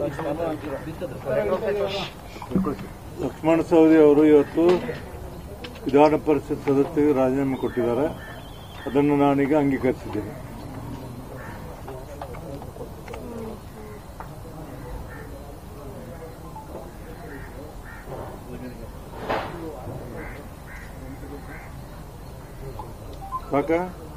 ಲಕ್ಷ್ಮಣ ಸವದಿ ಅವರು ಇವತ್ತು ವಿಧಾನ ಪರಿಷತ್ ಸದಸ್ಯರಿಗೆ ರಾಜೀನಾಮೆ ಕೊಟ್ಟಿದ್ದಾರೆ ಅದನ್ನು ನಾನೀಗ ಅಂಗೀಕರಿಸಿದ್ದೇನೆ ಸಾಕಾ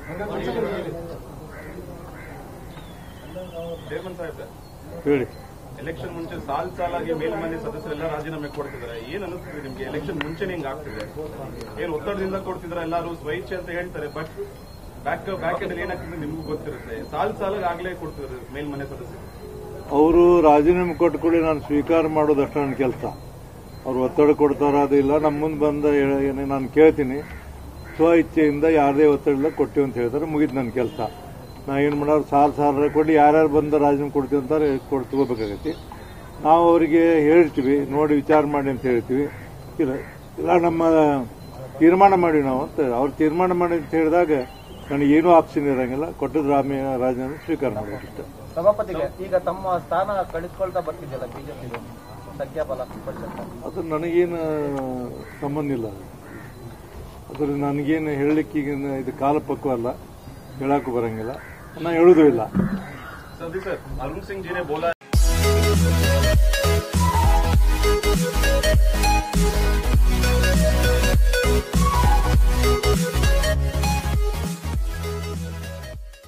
ಚೇರ್ಮನ್ ಸಾಹೇಬ್ ಹೇಳಿ ಎಲೆಕ್ಷನ್ ಮುಂಚೆ ಸಾಲ್ ಸಾಲಾಗಿ ಮೇಲ್ಮನೆ ಸದಸ್ಯರೆಲ್ಲ ರಾಜೀನಾಮೆ ಕೊಡ್ತಿದ್ದಾರೆ ಏನ್ ಅನಿಸ್ತಿದೆ ನಿಮ್ಗೆ ಎಲೆಕ್ಷನ್ ಮುಂಚೆನೆ ಹಿಂಗ್ ಆಗ್ತಿದೆ ಏನ್ ಒತ್ತಡದಿಂದ ಕೊಡ್ತಿದ್ರೆ ಎಲ್ಲರೂ ಸ್ವಇಚ್ಛೆ ಅಂತ ಹೇಳ್ತಾರೆ ಬಟ್ ಬ್ಯಾಕ್ ಬ್ಯಾಕ್ ಎಂಡ್ ಏನಾಗ್ತಿದೆ ನಿಮ್ಗೂ ಗೊತ್ತಿರುತ್ತೆ ಸಾಲ್ ಸಾಲಾಗಿ ಆಗ್ಲೇ ಕೊಡ್ತಿದ್ದಾರೆ ಮೇಲ್ಮನೆ ಸದಸ್ಯರು ಅವರು ರಾಜೀನಾಮೆ ಕೊಟ್ಟು ಕೂಡ ನಾನು ಸ್ವೀಕಾರ ಮಾಡೋದಷ್ಟು ನನ್ನ ಕೆಲಸ ಅವ್ರು ಒತ್ತಡ ಕೊಡ್ತಾರ ಅದಿಲ್ಲ ನಮ್ಮ ಮುಂದೆ ಬಂದ ಏ- ಏನೇ ನಾನು ಕೇಳ್ತೀನಿ ಸ್ವ ಇಚ್ಛೆಯಿಂದ ಯಾರದೇ ಒತ್ತಡ ಇಲ್ಲ ಕೊಟ್ಟಿವಿ ಅಂತ ಹೇಳ್ತಾರೆ ಮುಗಿದು ನನ್ನ ಕೆಲಸ ನಾ ಏನು ಮಾಡೋರು ಸಾಲ ಸಾಲ ಕೊಟ್ಟು ಯಾರ್ಯಾರು ಬಂದು ರಾಜೀನಾಮೆ ಕೊಡ್ತೀವಿ ಅಂತಾರೆ ಕೊಟ್ಟು ತಗೋಬೇಕಾಗೈತಿ ನಾವು ಅವರಿಗೆ ಹೇಳ್ತೀವಿ ನೋಡಿ ವಿಚಾರ ಮಾಡಿ ಅಂತ ಹೇಳ್ತೀವಿ ಇಲ್ಲ ಇಲ್ಲ ನಮ್ಮ ತೀರ್ಮಾನ ಮಾಡಿ ನಾವು ಅಂತ ಅವ್ರು ತೀರ್ಮಾನ ಮಾಡಿ ಅಂತ ಹೇಳಿದಾಗ ನನಗೇನೂ ಆಪ್ಷನ್ ಇರಂಗಿಲ್ಲ ಕೊಟ್ಟದ ರಾಮೇ ರಾಜೀನಾಮೆ ಸ್ವೀಕಾರ ಮಾಡಬೇಕಿತ್ತು ಸಭಾಪತಿಗೆ ಈಗ ತಮ್ಮ ಸ್ಥಾನ ಕಳಿಸ್ಕೊಳ್ತಾ ಬರ್ತಿದೆಯಲ್ಲ ಬಿಜೆಪಿ ಸಂಖ್ಯಾಬಲ ಪರಿಷತ್ ಅದು ನನಗೇನು ಸಂಬಂಧ ಇಲ್ಲ ಅದ್ರ ನನಗೇನು ಹೇಳಲಿಕ್ಕೆ ಈಗ ಇದು ಕಾಲ ಪಕ್ವ ಅಲ್ಲ ಹೇಳಕ್ಕೂ ಬರಂಗಿಲ್ಲ ನಾ ಹೇಳುವುದೂ ಇಲ್ಲ सर जी सर अरुण सिंह जी ने बोला